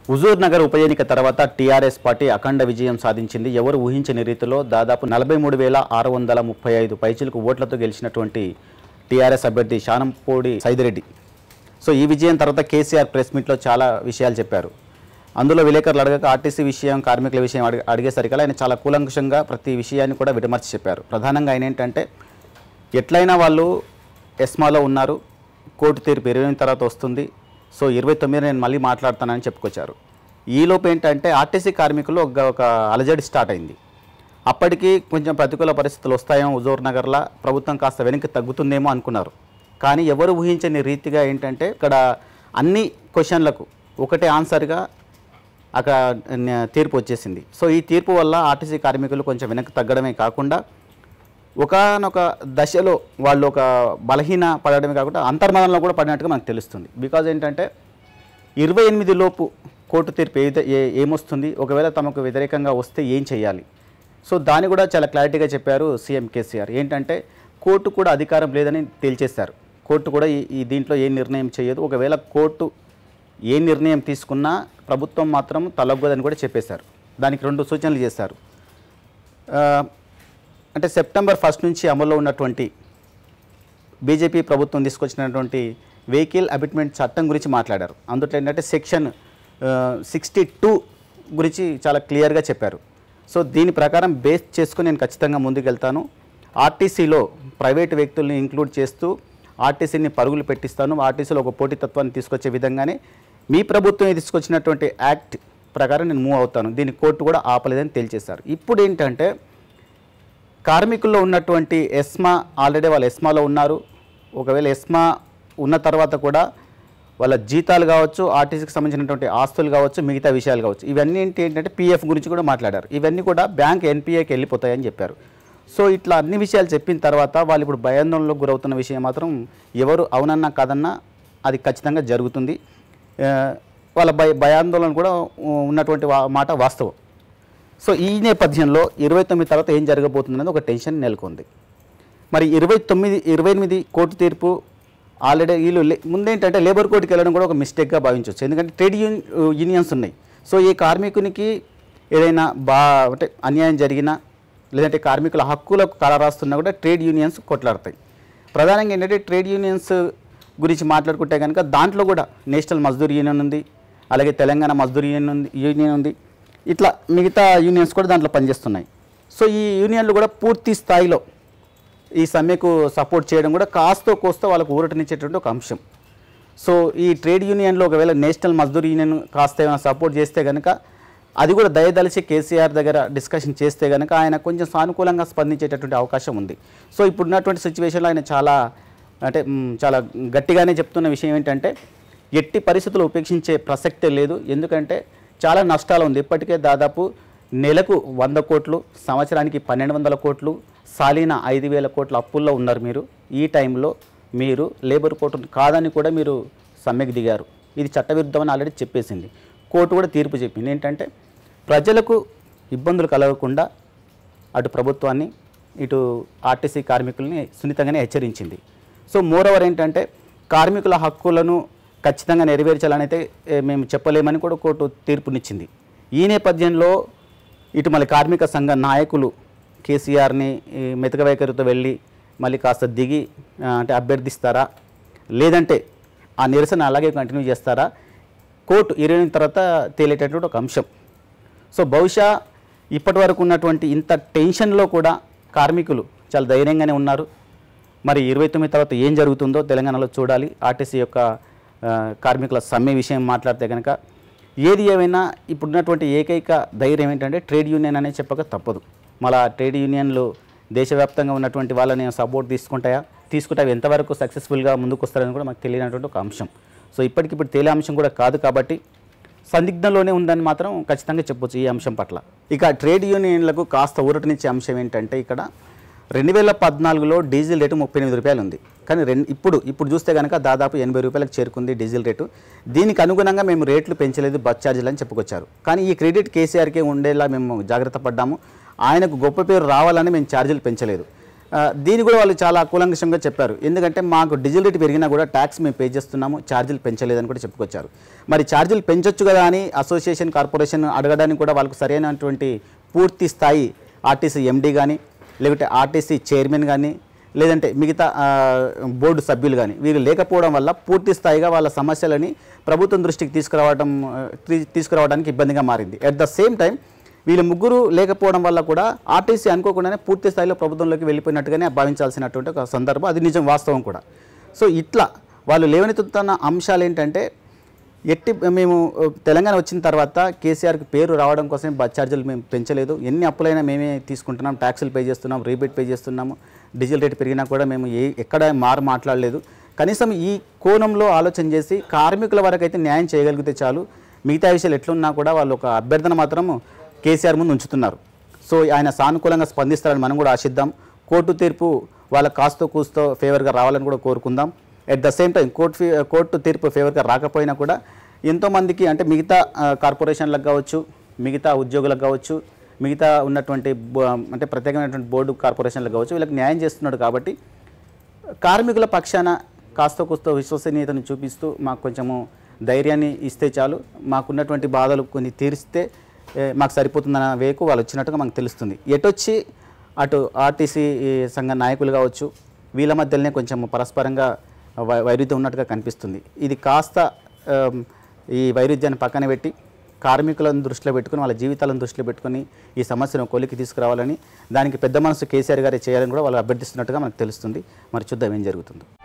హుజూర్ నగర్ ఉప ఎన్నిక తర్వాత టీఆర్ఎస్ పార్టీ అఖండ విజయం సాధించింది ఎవరు ఊహించని రీతిలో దాదాపు నలభై మూడు వేల ఆరు వందల ముప్పై ఐదు పైచిలకు ఓట్లతో గెలిచినటువంటి టీఆర్ఎస్ అభ్యర్థి శానంపూడి సైదిరెడ్డి సో ఈ విజయం తర్వాత కేసీఆర్ ప్రెస్ మీట్లో చాలా విషయాలు చెప్పారు అందులో విలేకరులు అడగక ఆర్టీసీ విషయం కార్మికుల విషయం అడిగే అడిగేసరికి ఆయన చాలా కూలంకుషంగా ప్రతి విషయాన్ని కూడా విడమర్చి చెప్పారు ప్రధానంగా ఆయన ఏంటంటే ఎట్లయినా వాళ్ళు ఎస్మాలో ఉన్నారు కోర్టు తీర్పు ఇరవై తర్వాత వస్తుంది సో ఇరవై తొమ్మిది నేను మళ్ళీ మాట్లాడతానని చెప్పుకొచ్చారు ఈలోపు ఏంటంటే ఆర్టీసీ కార్మికులు ఒక ఒక అలజడి స్టార్ట్ అయింది అప్పటికి కొంచెం ప్రతికూల పరిస్థితులు వస్తాయేమో హుజూర్ నగర్లో ప్రభుత్వం కాస్త వెనక్కి తగ్గుతుందేమో అనుకున్నారు కానీ ఎవరు ఊహించని రీతిగా ఏంటంటే ఇక్కడ అన్ని క్వశ్చన్లకు ఒకటే ఆన్సర్గా అక్కడ న- తీర్పు వచ్చేసింది సో ఈ తీర్పు వల్ల ఆర్టీసీ కార్మికులు కొంచెం వెనక్కి తగ్గడమే కాకుండా ఒకనొక దశలో వాళ్ళు ఒక బలహీన పడడమే కాకుండా అంతర్మదంలో కూడా పడినట్టుగా మనకు తెలుస్తుంది బికాజ్ ఏంటంటే ఇరవై ఎనిమిది లోపు కోర్టు తీర్పు ఏదైతే ఏ ఏమొస్తుంది ఒకవేళ తమకు వ్యతిరేకంగా వస్తే ఏం చేయాలి సో దాన్ని కూడా చాలా క్లారిటీగా చెప్పారు సీఎం కేసీఆర్ ఏంటంటే కోర్టు కూడా అధికారం లేదని తేల్చేశారు కోర్టు కూడా ఈ ఈ దీంట్లో ఏ నిర్ణయం చేయదు ఒకవేళ కోర్టు ఏ నిర్ణయం తీసుకున్నా ప్రభుత్వం మాత్రం తలగ్గదని కూడా చెప్పేశారు దానికి రెండు సూచనలు చేశారు ఆ, అంటే సెప్టెంబర్ ఫస్ట్ నుంచి అమల్లో ఉన్నటువంటి బీజేపీ ప్రభుత్వం తీసుకొచ్చినటువంటి వెహికల్ అబిట్మెంట్ చట్టం గురించి మాట్లాడారు అందులో ఏంటంటే సెక్షన్ సిక్స్టీ టూ గురించి చాలా క్లియర్గా చెప్పారు సో దీని ప్రకారం బేస్ చేసుకుని నేను ఖచ్చితంగా ముందుకెళ్తాను ఆర్టీసీలో ప్రైవేట్ వ్యక్తుల్ని ఇంక్లూడ్ చేస్తూ ఆర్టీసీని పరుగులు పెట్టిస్తాను ఆర్టీసీలో ఒక పోటీతత్వాన్ని తీసుకొచ్చే విధంగానే మీ ప్రభుత్వం తీసుకొచ్చినటువంటి యాక్ట్ ప్రకారం నేను మూవ్ అవుతాను దీన్ని కోర్టు కూడా ఆపలేదని తేల్చేశారు ఇప్పుడు ఏంటంటే కార్మికుల్లో ఉన్నటువంటి ఎస్మా ఆల్రెడీ వాళ్ళు ఎస్మాలో ఉన్నారు ఒకవేళ ఎస్మా ఉన్న తర్వాత కూడా వాళ్ళ జీతాలు కావచ్చు ఆర్టీసీకి సంబంధించినటువంటి ఆస్తులు కావచ్చు మిగతా విషయాలు కావచ్చు ఇవన్నీ ఏంటి ఏంటంటే పీఎఫ్ గురించి కూడా మాట్లాడారు ఇవన్నీ కూడా బ్యాంక్ ఎన్పిఏకి వెళ్ళిపోతాయని చెప్పారు సో ఇట్లా అన్ని విషయాలు చెప్పిన తర్వాత వాళ్ళు ఇప్పుడు భయాందోళనకు గురవుతున్న విషయం మాత్రం ఎవరు అవునన్నా కాదన్నా అది ఖచ్చితంగా జరుగుతుంది ఆ, వాళ్ళ భయ భయాందోళన కూడా ఉ- ఉన్నటువంటి వా- మాట వాస్తవం సో ఈ నేపథ్యంలో ఇరవై తొమ్మిది తర్వాత ఏం జరగబోతుందనేది ఒక టెన్షన్ నెలకొంది మరి ఇరవై తొమ్మిది ఇరవై ఎనిమిది కోర్టు తీర్పు ఆల్రెడీ వీళ్ళు లే- ముందేంటంటే లేబర్ కోర్టుకి వెళ్ళడం కూడా ఒక మిస్టేక్గా భావించవచ్చు ఎందుకంటే ట్రేడ్ యూని యూనియన్స్ ఉన్నాయి సో ఈ కార్మికునికి ఏదైనా బా అంటే అన్యాయం జరిగినా లేదంటే కార్మికుల హక్కులకు కలరాస్తున్నా కూడా ట్రేడ్ యూనియన్స్ కొట్లాడతాయి ప్రధానంగా ఏంటంటే ట్రేడ్ యూనియన్స్ గురించి మాట్లాడుకుంటే కనుక దాంట్లో కూడా నేషనల్ మజ్దూర్ యూనియన్ ఉంది అలాగే తెలంగాణ మజ్దూర్ యూనియన్ ఉంది యూనియన్ ఉంది ఇట్లా మిగతా యూనియన్స్ కూడా దాంట్లో పనిచేస్తున్నాయి సో ఈ యూనియన్లు కూడా పూర్తి స్థాయిలో ఈ సమ్మెకు సపోర్ట్ చేయడం కూడా కాస్తో కోస్తో వాళ్ళకు ఊరటనిచ్చేటువంటి ఒక అంశం సో ఈ ట్రేడ్ యూనియన్లో ఒకవేళ నేషనల్ మజ్దూర్ యూనియన్ కాస్త ఏమైనా సపోర్ట్ చేస్తే కనుక అది కూడా దయదలిచి కేసీఆర్ దగ్గర డిస్కషన్ చేస్తే కనుక ఆయన కొంచెం సానుకూలంగా స్పందించేటటువంటి అవకాశం ఉంది సో ఇప్పుడున్నటువంటి సిచ్యువేషన్లో ఆయన చాలా అంటే మ్, చాలా గట్టిగానే చెప్తున్న విషయం ఏంటంటే ఎట్టి పరిస్థితులు ఉపేక్షించే ప్రసక్తే లేదు ఎందుకంటే చాలా నష్టాలు ఉంది ఇప్పటికే దాదాపు నెలకు వంద కోట్లు సంవత్సరానికి పన్నెండు వందల కోట్లు సాలీన ఐదు వేల కోట్ల అప్పుల్లో ఉన్నారు మీరు ఈ టైంలో మీరు లేబర్ కోర్టు కాదని కూడా మీరు సమ్మెకు దిగారు ఇది చట్టవిరుద్ధమని ఆల్రెడీ చెప్పేసింది కోర్టు కూడా తీర్పు చెప్పింది ఏంటంటే ప్రజలకు ఇబ్బందులు కలగకుండా అటు ప్రభుత్వాన్ని ఇటు ఆర్టీసీ కార్మికుల్ని సున్నితంగానే హెచ్చరించింది సో మోరవర్ ఏంటంటే కార్మికుల హక్కులను ఖచ్చితంగా నెరవేర్చాలని అయితే ఏ, మేము చెప్పలేమని కూడా కోర్టు తీర్పునిచ్చింది ఈ నేపథ్యంలో ఇటు మళ్ళీ కార్మిక సంఘ నాయకులు కేసీఆర్ని ఈ మెతక వైఖరితో వెళ్ళి మళ్ళీ కాస్త దిగి ఆ, అంటే అభ్యర్థిస్తారా లేదంటే ఆ నిరసన అలాగే కంటిన్యూ చేస్తారా కోర్టు ఇరవై ఎనిమిది తర్వాత తేలేటటువంటి ఒక అంశం సో బహుశా ఇప్పటి వరకు ఉన్నటువంటి ఇంత టెన్షన్లో కూడా కార్మికులు చాలా ధైర్యంగానే ఉన్నారు మరి ఇరవై తొమ్మిది తర్వాత ఏం జరుగుతుందో తెలంగాణలో చూడాలి ఆర్టీసీ యొక్క ఆ, కార్మికుల సమ్మె విషయం మాట్లాడితే కనుక ఏది ఏమైనా ఇప్పుడున్నటువంటి ఏకైక ధైర్యం ఏంటంటే ట్రేడ్ యూనియన్ అనే చెప్పక తప్పదు మళ్ళా ట్రేడ్ యూనియన్లు దేశవ్యాప్తంగా ఉన్నటువంటి వాళ్ళని సపోర్ట్ తీసుకుంటాయా తీసుకుంటే అవి ఎంతవరకు సక్సెస్ఫుల్గా ముందుకు వస్తారని కూడా మాకు తెలియనటువంటి ఒక అంశం సో ఇప్పటికిప్పుడు తేలే అంశం కూడా కాదు కాబట్టి సందిగ్ధంలోనే ఉందని మాత్రం ఖచ్చితంగా చెప్పొచ్చు ఈ అంశం పట్ల ఇక ట్రేడ్ యూనియన్లకు కాస్త ఊరటనిచ్చే అంశం ఏంటంటే ఇక్కడ రెండు వేల పద్నాలుగులో డీజిల్ రేటు ముప్పై ఎనిమిది రూపాయలు ఉంది కానీ రెండు ఇప్పుడు ఇప్పుడు చూస్తే కనుక దాదాపు ఎనభై రూపాయలకు చేరుకుంది డీజిల్ రేటు దీనికి అనుగుణంగా మేము రేట్లు పెంచలేదు బస్ ఛార్జీలు అని చెప్పుకొచ్చారు కానీ ఈ క్రెడిట్ కేసీఆర్కే ఉండేలా మేము జాగ్రత్త పడ్డాము ఆయనకు గొప్ప పేరు రావాలని మేము ఛార్జీలు పెంచలేదు ఆ, దీన్ని కూడా వాళ్ళు చాలా కూలంకషంగా చెప్పారు ఎందుకంటే మాకు డీజిల్ రేట్ పెరిగినా కూడా ట్యాక్స్ మేము పే చేస్తున్నాము ఛార్జీలు పెంచలేదని కూడా చెప్పుకొచ్చారు మరి ఛార్జీలు పెంచొచ్చు కదా అని అసోసియేషన్ కార్పొరేషన్ అడగడానికి కూడా వాళ్ళకు సరైనటువంటి పూర్తి స్థాయి ఆర్టీసీ ఎండీ కానీ లేకుంటే ఆర్టీసీ చైర్మన్ కానీ లేదంటే మిగతా ఆ, బోర్డు సభ్యులు కానీ వీరు లేకపోవడం వల్ల పూర్తి స్థాయిగా వాళ్ళ సమస్యలని ప్రభుత్వం దృష్టికి తీసుకురావడం ఆ, తీ- తీసుకురావడానికి ఇబ్బందిగా మారింది అట్ ద సేమ్ టైం వీళ్ళ ముగ్గురు లేకపోవడం వల్ల కూడా ఆర్టీసీ అనుకోకుండానే పూర్తి స్థాయిలో ప్రభుత్వంలోకి వెళ్ళిపోయినట్టుగానే భావించాల్సినటువంటి ఒక సందర్భం అది నిజం వాస్తవం కూడా సో ఇట్లా వాళ్ళు లేవనెత్తుతున్న అంశాలు ఏంటంటే ఎట్టి మేము ఆ, తెలంగాణ వచ్చిన తర్వాత కేసీఆర్కి పేరు రావడం కోసం బస్ ఛార్జీలు మేము పెంచలేదు ఎన్ని అప్పులైనా మేమే తీసుకుంటున్నాం ట్యాక్సులు పే చేస్తున్నాం రీబేట్ పే చేస్తున్నాము డీజిల్ రేట్ పెరిగినా కూడా మేము ఏ ఎక్కడ మారు మాట్లాడలేదు కనీసం ఈ కోణంలో ఆలోచన చేసి కార్మికుల వరకు అయితే న్యాయం చేయగలిగితే చాలు మిగతా విషయాలు ఎట్లున్నా కూడా వాళ్ళు ఒక అభ్యర్థన మాత్రం కేసీఆర్ ముందు ఉంచుతున్నారు సో ఆయన సానుకూలంగా స్పందిస్తారని మనం కూడా ఆశిద్దాం కోర్టు తీర్పు వాళ్ళ కాస్తో కూస్తో ఫేవర్గా రావాలని కూడా కోరుకుందాం at the same time court fee court తీర్పు ఫేవర్గా రాకపోయినా కూడా ఎంతోమందికి అంటే మిగతా ఆ, కార్పొరేషన్లకు కావచ్చు మిగతా ఉద్యోగులకు కావచ్చు మిగతా ఉన్నటువంటి బో- అంటే ప్రత్యేకమైనటువంటి బోర్డు కార్పొరేషన్లకు కావచ్చు వీళ్ళకి న్యాయం చేస్తున్నాడు కాబట్టి కార్మికుల పక్షాన కాస్త కూస్తో విశ్వసనీయతను చూపిస్తూ మాకు కొంచెము ధైర్యాన్ని ఇస్తే చాలు మాకున్నటువంటి బాధలు కొన్ని తీరిస్తే ఏ, మాకు సరిపోతుందన్న వేకు వాళ్ళు వచ్చినట్టుగా మనకు తెలుస్తుంది ఎటొచ్చి అటు ఆర్టీసీ ఈ సంఘ నాయకులు కావచ్చు వీళ్ళ మధ్యలోనే కొంచెం పరస్పరంగా వై- వైరుధ్యం ఉన్నట్టుగా కనిపిస్తుంది ఇది కాస్త ఆమ్, ఈ వైరుధ్యాన్ని పక్కన పెట్టి కార్మికులను దృష్టిలో పెట్టుకుని వాళ్ళ జీవితాలను దృష్టిలో పెట్టుకుని ఈ సమస్యను కొలికి తీసుకురావాలని దానికి పెద్ద మనసు కేసీఆర్ గారే చేయాలని కూడా వాళ్ళు అభ్యర్థిస్తున్నట్టుగా మనకు తెలుస్తుంది మరి చూద్దాం ఏం జరుగుతుందో